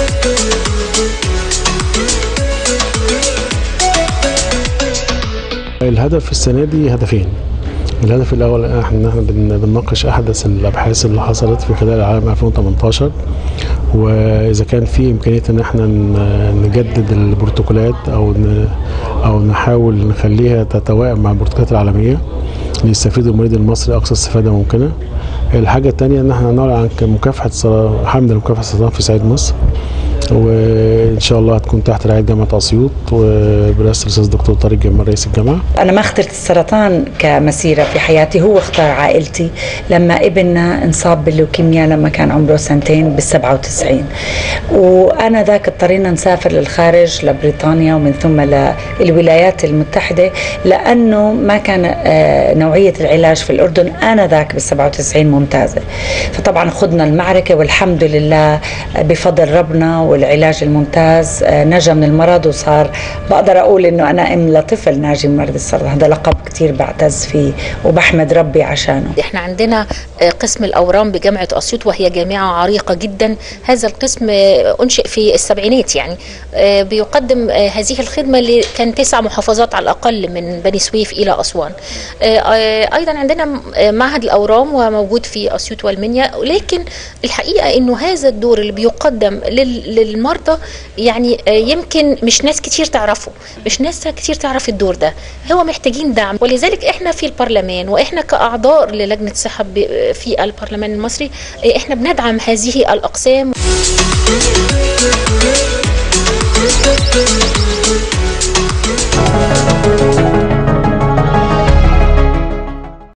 الهدف السنة دي هدفين الهدف الأول احنا احنا بن- بنناقش أحدث الأبحاث اللي حصلت في خلال العام 2018 وإذا كان في إمكانية إن احنا ن- نجدد البروتوكولات أو ن- أو نحاول نخليها تتوائم مع البروتوكولات العالمية ليستفيد المريض المصري أقصى استفادة ممكنة. الحاجة الثانية إن احنا نعلن عن مكافحة سر- حملة مكافحة السرطان في صعيد مصر وإن شاء الله هتكون تحت رعاية جامعة أسيوط وبرئاسة الأستاذ الدكتور طارق جمال رئيس الجامعة. أنا ما اخترت السرطان كمسيرة في حياتي هو اختار عائلتي لما ابننا انصاب باللوكيميا لما كان عمره سنتين بال 97 وأنا ذاك اضطرينا نسافر للخارج لبريطانيا ومن ثم للولايات المتحدة لأنه ما كان آه، نوعية العلاج في الأردن آنذاك بال 97 ممتازة فطبعا خضنا المعركة والحمد لله بفضل ربنا والعلاج الممتاز آه، نجا من المرض وصار بقدر أقول إنه أنا أم لطفل ناجي من مرض السرطان هذا لقب كتير بعتز فيه وبحمد ربي عشانه احنا عندنا آه، قسم الاورام بجامعه اسيوط وهي جامعه عريقه جدا هذا القسم آه، انشئ في السبعينات يعني آه، بيقدم آه، هذه الخدمه اللي كان تسع محافظات على الاقل من بني سويف الى اسوان آه، آه، ايضا عندنا م- آه، معهد الاورام وموجود في اسيوط والمنيا ولكن الحقيقه انه هذا الدور اللي بيقدم لل- للمرضى يعني آه، يمكن مش ناس كتير تعرفه مش ناس كتير تعرف الدور ده هو محتاجين دعم ولذلك احنا في البرلمان واحنا كاعضاء للجنه الصحه ب- في البرلمان المصري آه، احنا بندعم هذه الاقسام